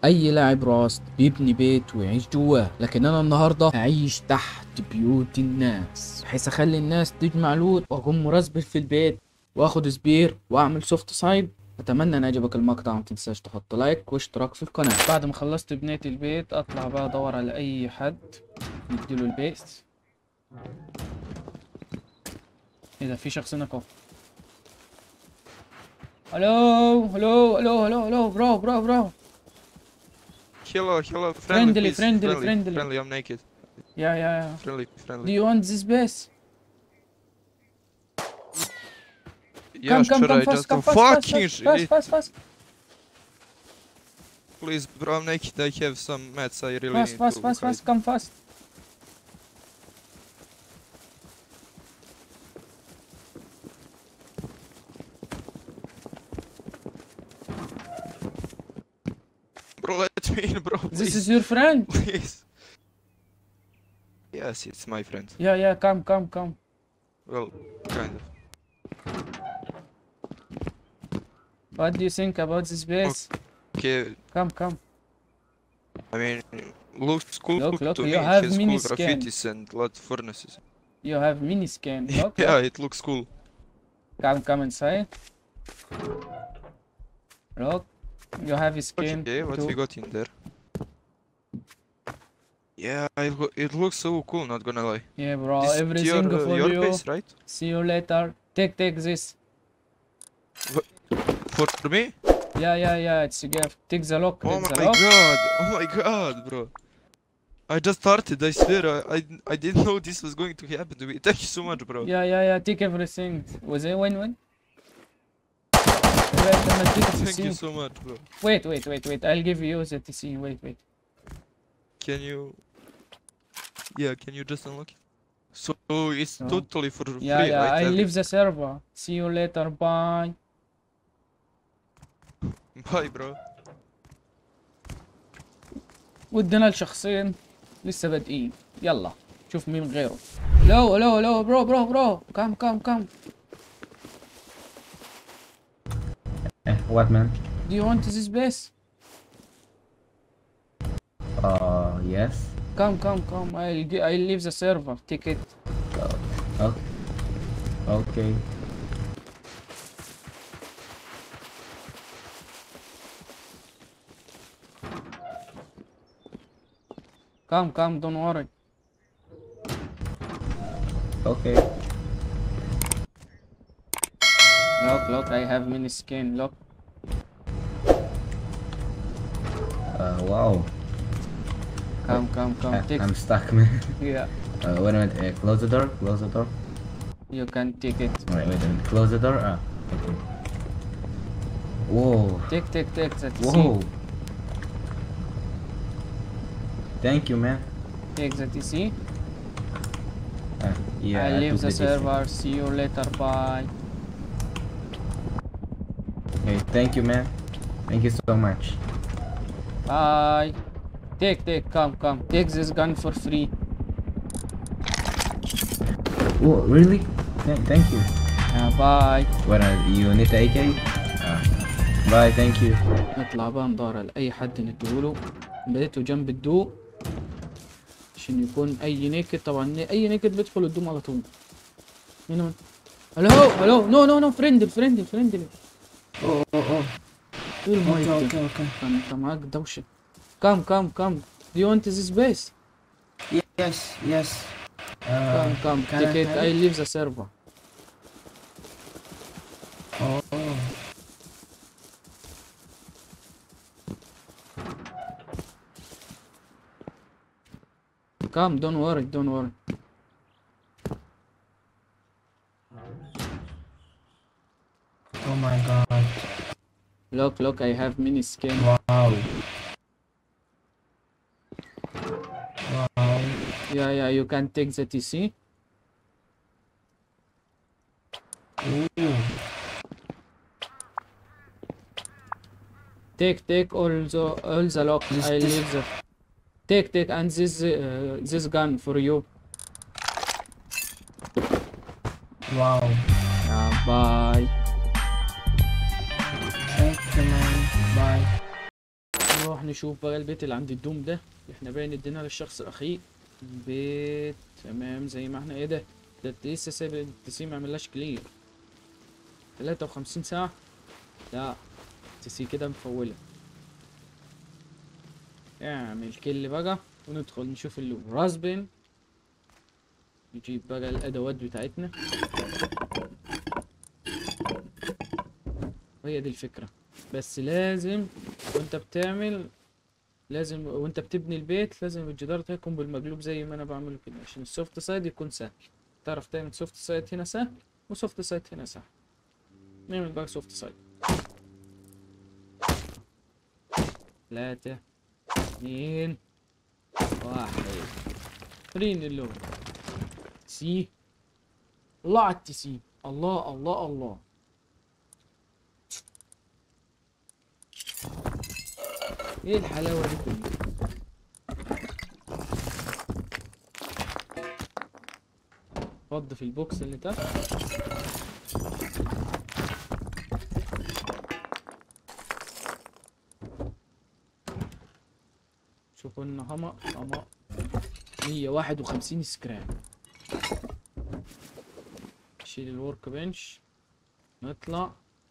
اي لاعب راست بيبني بيت ويعيش جواه لكن انا النهارده هعيش تحت بيوت الناس بحيث اخلي الناس تجمع لوت واكون مرزبل في البيت واخد سبير واعمل سوفت سايد اتمنى ان عجبك المقطع ما تنساش تحط لايك واشتراك في القناه بعد ما خلصت بنيت البيت اطلع بقى ادور على اي حد نديله البيت ايه ده في شخص هناك اهو الو الو الو الو الو برو برو برو Hello, hello, friendly, Friendly, please. friendly, friendly, friendly. friendly. I'm naked. يا يا يا Friendly, Do friendly. you want this base? Yeah, come, come, sure. come I fast, just come do fast, fast, fucking fast, fast, shit. fast, fast, Please, bro, I'm naked. I have some mats. I really fast, need fast, to fast, hide. fast, come fast. Bro, let me in, bro. This Please, is your friend? please. Yes, it's my friend. Yeah, yeah, come, come, come. Well, kind of. What do you think about this base? Okay, Come, come. I mean, looks cool Look, look, to you me. have it has mini cool scan. graffitis and lot of furnaces. You have mini scan. Look, yeah, look. it looks cool. Come, come inside. Look, you have a skin. Okay, what too. we got in there? Yeah, it, lo- it looks so cool. Not gonna lie. Yeah, bro, This is everything your, uh, for your you. base, right? See you later. Take, take this. For me? Yeah, yeah, yeah, it's a gift. Take the lock. Oh take the my lock. god! Oh my god, bro! I just started. I swear, I, I I didn't know this was going to happen to me. Thank you so much, bro. Yeah, yeah, yeah, take everything. Was it win-win? Wait, I'm gonna take the Thank you TC. so much, bro. Wait, wait, wait, wait. I'll give you the TC. Wait, wait. Can you? Yeah, can you just unlock it? So it's No. totally for free, Yeah, yeah, right? I Every- leave the server. See you later. Bye. Bye, bro. ودنا لشخصين لسه بادئين يلا شوف مين غيره لو لو لو برو برو برو كم كم كم Eh, what man? Do you want this base? Uh, yes. Come, come, come. I'll, gi- I'll leave the server. Take it. Okay. Okay. Come, come. Don't worry. Okay. Look, look. I have mini skin. Look. Uh, wow. Come, come, come. I, Take. I'm stuck, man. Yeah. Uh, wait a minute. Uh, close the door. Close the door. You can take it. Wait, wait a minute. Close the door. Ah. Okay. Whoa. Take, take, take. That Whoa. TC. Thank you, man. Take the TC. Uh, yeah. I I leave took the TC. server. See you later. Bye. Okay. Thank you, man. Thank you so much. Bye. Take, take. Come, come. Take this gun for free. Oh, really? Th- thank you. Yeah, bye. What? Uh, you need the AK? Ah. Bye. Thank you. نطلع بقى ندور على اي حد نديهوله بديته جنب الدو عشان يكون اي نيكد طبعا اي نيكد بيدخل الدوم على طول هنا من هلو هلو نو نو نو فريندلي فريندلي فريندلي Oh, oh, oh. ايه المايك Okay, ده؟ okay, okay. انت معاك دوشه كم كم كم do you want this base Yes, yes. كم كم can I take it have I it? leave the server Oh. come don't worry don't worry Oh my god. look look I have mini skin Wow. Wow. yeah yeah you can take the TC Ooh. Take, take all the all the lock. This- I this- leave the. Take, take, and this uh, this gun for you. Wow. Yeah, bye. Thank you, man. Bye. نروح نشوف بقى البيت اللي عند الدوم ده اللي احنا باين اديناه للشخص الاخير البيت تمام زي ما احنا ايه ده ده انت لسه سايب التسي ما عملهاش كلير 53 ساعة لا التسي كده مفولة اعمل كل بقى وندخل نشوف اللي راسبن نجيب بقى الادوات بتاعتنا وهي دي الفكرة بس لازم وانت بتعمل لازم وانت بتبني البيت لازم الجدار ده يكون بالمقلوب زي ما انا بعمله كده عشان السوفت سايد يكون سهل تعرف تعمل سوفت سايد هنا سهل وسوفت سايد هنا سهل نعمل بقى سوفت سايد ثلاثة اثنين واحد رين اللون سي الله على التسي الله الله الله ايه الحلاوة دي كلها فض في البوكس اللي تحت شوفوا لنا هما هما مية واحد وخمسين سكراب نشيل الورك بنش نطلع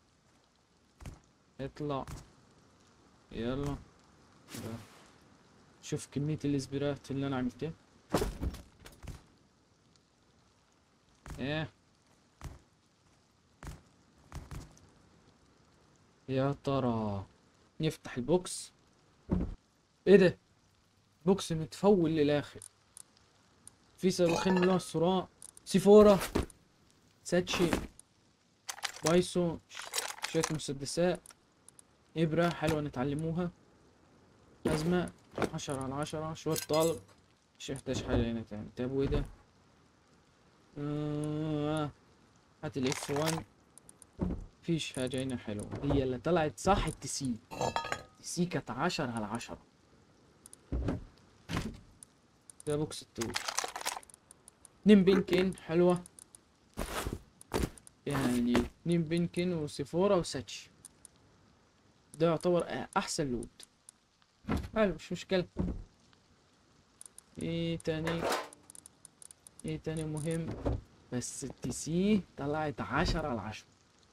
اطلع يلا ده. شوف كمية الاسبرات اللي انا عملتها ايه يا ترى نفتح البوكس ايه ده بوكس متفول للاخر في صاروخين من نوع الصراع سيفورا ساتشي بايسو شوية مسدسات إبرة حلوة نتعلموها أزمة عشرة على عشرة شوية طلق مش محتاج حاجة هنا تاني طب وايه ده آه، هات الاف 1 مفيش حاجة هنا حلوة هي اللي طلعت صح التسي التسي كانت عشرة على عشرة ده بوكس التوت اتنين بينكين حلوة يعني اتنين بينكين وسيفورا وساتش ده يعتبر أ- احسن لود حلو مش مشكلة ايه تاني ايه تاني مهم بس التي سي طلعت عشرة على عشرة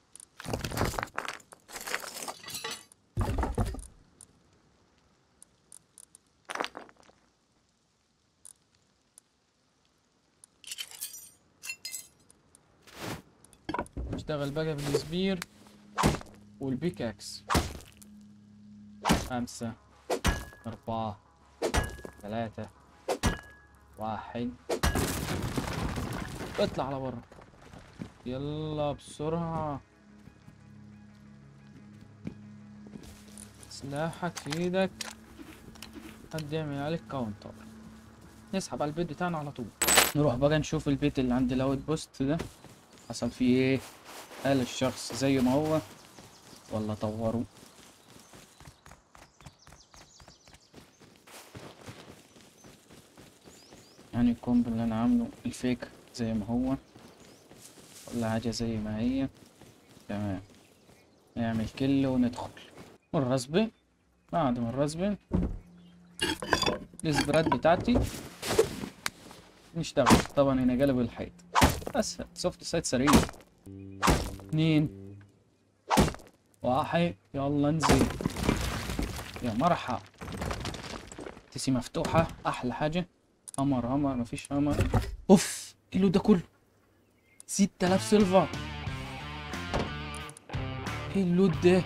اشتغل بقى بالسبير والبيكاكس خمسة أربعة ثلاثة واحد اطلع على برا يلا بسرعة سلاحك في ايدك حد يعمل عليك كاونتر نسحب على البيت بتاعنا على طول نروح بقى نشوف البيت اللي عند الاوت بوست ده حصل فيه ايه هل الشخص زي ما هو ولا طوره يعني الكومب اللي انا عامله الفيك زي ما هو ولا حاجة زي ما هي تمام نعمل كل وندخل والرسبة بعد ما الرسبة السبرات بتاعتي نشتغل طبعا هنا قلب الحيط بس سوفت سايت سريع اتنين واحد يلا انزل يا مرحب تسي مفتوحة أحلى حاجة قمر قمر مفيش قمر اوف ايه اللي ده كله ستة آلاف سيلفر ايه اللود ده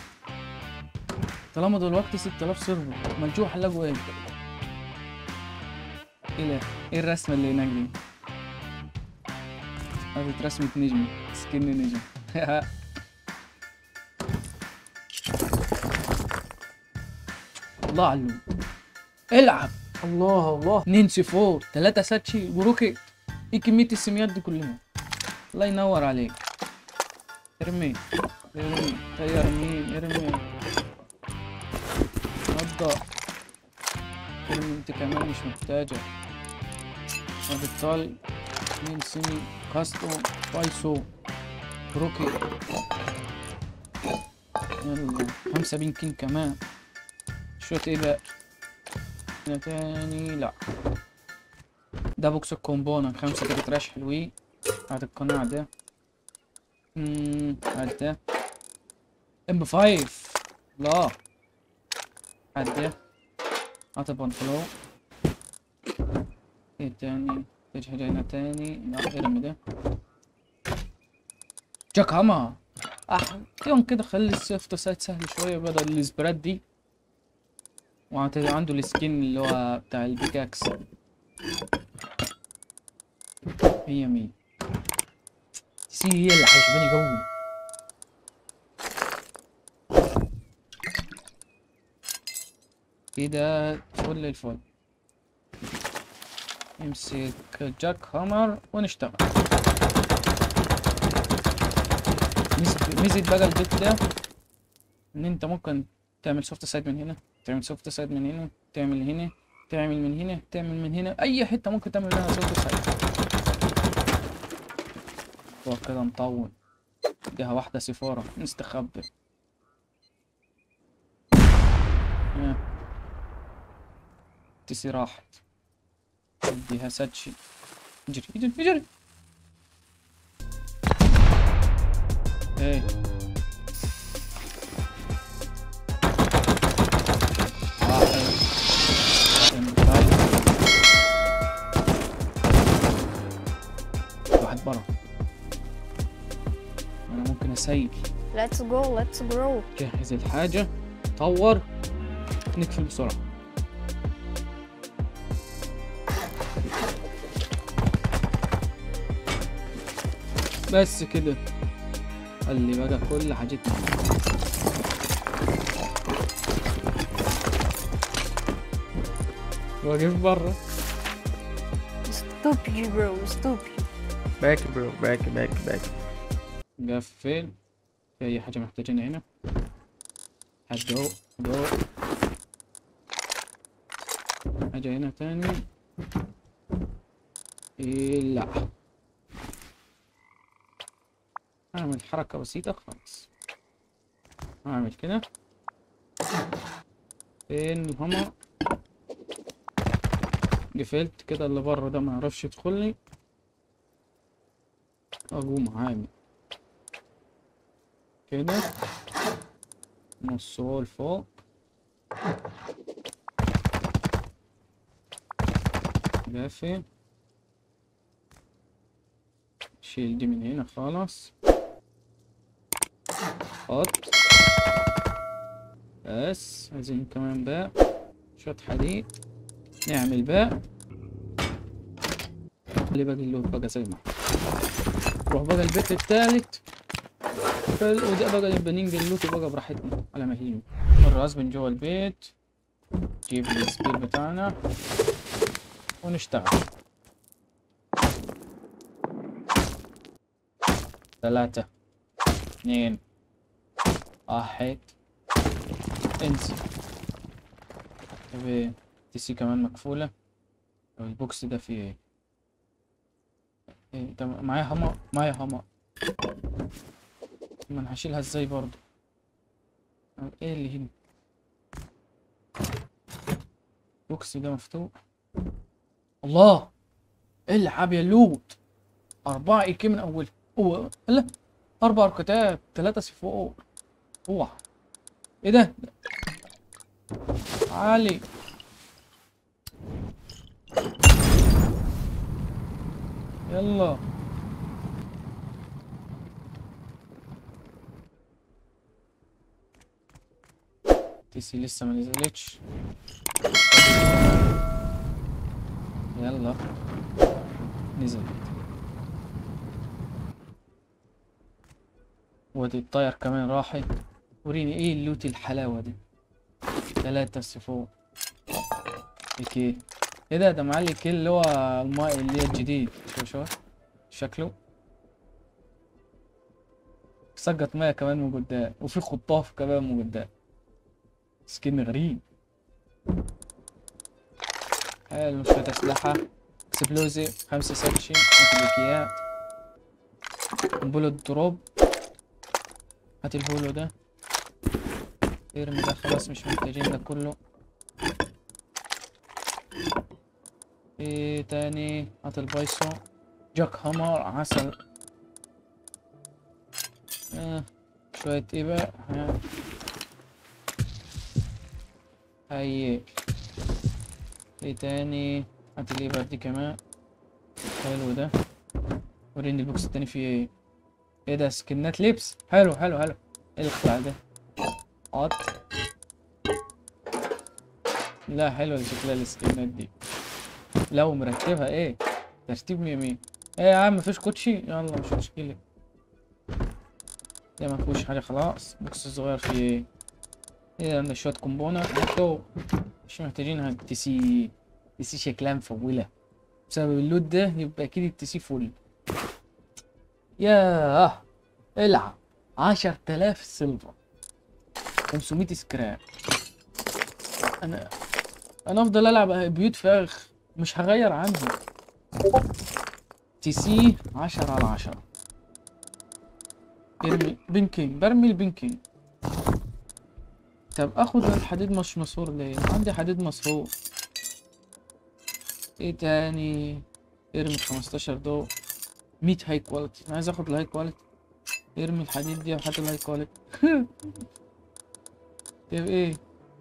طالما دلوقتي ستة آلاف سيلفر ملجوح لقوا ايه ايه ده ايه الرسمة اللي هناك دي هذه رسمة نجم سكن نجم الله على اللون العب الله الله اتنين سي فور تلاتة ساتشي وروكيت ايه كمية السميات دي كلها الله ينور عليك ارمي ارمي طير مين ارمي نضع ارمي انت كمان مش محتاجة ادي الطلق اتنين سيمي كاستوم بايسو روكي يلا خمسة بينكين كمان شوت ايه بقى هنا تاني لا ده بوكس الكومبوننت خمسة كده تراش حلوين هات القناع ده امم هات ده ام فايف لا هات ده هات البنطلون ايه تاني ايش حاجة هنا تاني لا ارمي ده جاك هاما أح يوم كده خلي السيف سايد سهل شوية بدل السبرات دي وعنده السكين اللي هو بتاع البيكاكس مية مية سي هي اللي عجباني جوي كده فل الفل نمسك جاك هامر ونشتغل ميزة ميزة بقى البيت ده ان انت ممكن تعمل سوفت سايد من هنا تعمل سوفت سايد من هنا تعمل هنا تعمل من هنا تعمل من هنا اي حته ممكن تعمل منها سوفت سايد هو كده مطول اديها واحده سفاره نستخبى آه. تسي راحت اديها ساتشي اجري اجري اجري ايه واحد برا انا ممكن اسيل Let's go, let's grow. جهز الحاجة طور نقفل بسرعة بس كده خلي بقى كل حاجتنا واقف برا Stupid, bro, stupid. Back bro, back, back, back. قفل في أي حاجة محتاجينها هنا هدو هدو حاجة هنا تاني إيه لا أعمل حركة بسيطة خالص أعمل كده فين الهما قفلت كده اللي بره ده ما يعرفش يدخل لي أقوم عامل كده نص هو لفوق قافل شيل دي من هنا خلاص حط بس عايزين كمان باء شوية حديد نعمل باء اللي باقي اللوت بقى زي ما هو. نروح بقى البيت التالت فال- وده بقى نبقى ننقل اللوت بقى براحتنا على ما هي الراس من جوا البيت نجيب السبير بتاعنا ونشتغل ثلاثة اثنين واحد انسى طب تي سي كمان مقفولة طب البوكس ده فيه ايه؟ ايه طب معايا هما معايا هما ما انا هشيلها ازاي برضو طب ايه اللي هنا البوكس ده مفتوح الله العب يا لوت أربعة اي كي من أول هو لا أربع ركتات ثلاثة سفور اوعى ايه ده عالي يلا تيسي لسه ما نزلتش يلا نزلت ودي الطاير كمان راحت وريني ايه اللوت الحلاوة دي تلاتة صفور اوكي ايه ده ده معلي كل اللي هو الماء اللي هي الجديد شوف شوف شكله سقط مية كمان من قدام وفي خطاف كمان من قدام سكين غريب حلو شوية أسلحة اكسبلوزي خمسة سكشن متلكيات بولت دروب هات البولو ده ارمي ده خلاص مش محتاجين ده كله ايه تاني هات البايسو جاك هامر عسل آه. شوية إبر ها هاي ايه تاني هات الإبر دي كمان حلو ده وريني البوكس التاني فيه ايه ايه ده سكنات لبس حلو حلو حلو ايه الاختراع ده حط لا حلوة اللي شكلها السكنات دي لو مرتبها ايه ترتيب مية مية ايه يا عم مفيش كوتشي يلا مش مشكلة ده مفيهوش حاجة خلاص بوكس صغير فيه ايه ايه عندنا شوية كومبونة هاتو مش محتاجينها تسي تسي شكلها مفولة بسبب اللود ده يبقى اكيد التسي فل ياه العب عشر تلاف سيلفر خمسمية سكراب انا انا افضل العب بيوت فراخ مش هغير عنها تي سي عشرة على عشرة ارمي بنكينج برمي البنكينج طب اخد الحديد مش مسحور ليه عندي حديد مسحور ايه تاني ارمي خمستاشر دو مية هاي كواليتي انا عايز اخد الهاي كواليتي ارمي الحديد دي وهات الهاي كواليتي طب ايه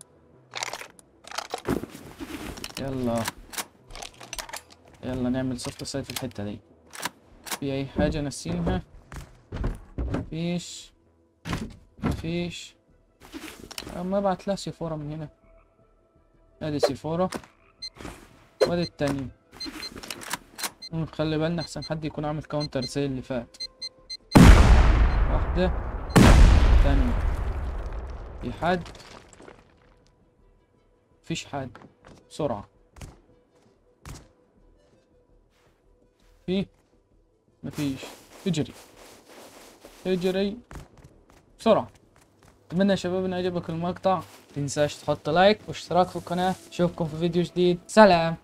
يلا يلا نعمل سوفت سايد في الحتة دي في اي حاجة ناسينها مفيش مفيش اما ابعت لها سيفورة من هنا ادي سيفورة وادي التانية مم، خلي بالنا احسن حد يكون عامل كاونتر زي اللي فات واحدة تانية في حد مفيش حد بسرعة في مفيش اجري اجري بسرعة اتمنى يا شباب ان عجبك المقطع متنساش تحط لايك واشتراك في القناة اشوفكم في فيديو جديد سلام